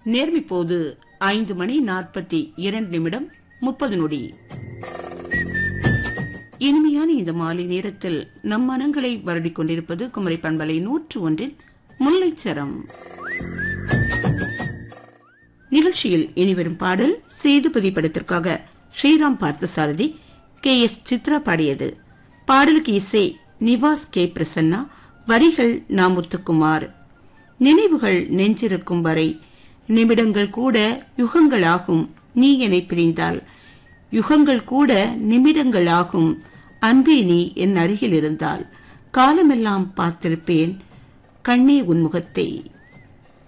நேர்மி போது ஐந்து மணி நாற்பத்தி இரண்டு நிமிடம் முப்பது நொடி இனிமையான இந்த மாலை நேரத்தில் நம் மனங்களை வருடிக் கொண்டிருப்பது குமரி பண்பலை நூற்று ஒன்றில் முல்லைச்சரம் நிகழ்ச்சியில் இனிவரும் பாடல் சேதுபதி படத்திற்காக ஸ்ரீராம் பார்த்தசாரதி கே எஸ் சித்ரா பாடியது பாடலுக்கு இசை நிவாஸ் கே பிரசன்னா வரிகள் நாமுத்துக்குமார் நினைவுகள் நெஞ்சிருக்கும் வரை நிமிடங்கள் கூட யுகங்களாகும் நீ என்னை பிரிந்தால் யுகங்கள் கூட நிமிடங்கள் ஆகும் அன்பே நீ என் அருகில் இருந்தால் காலமெல்லாம் பார்த்திருப்பேன் கண்ணே உன் முகத்தை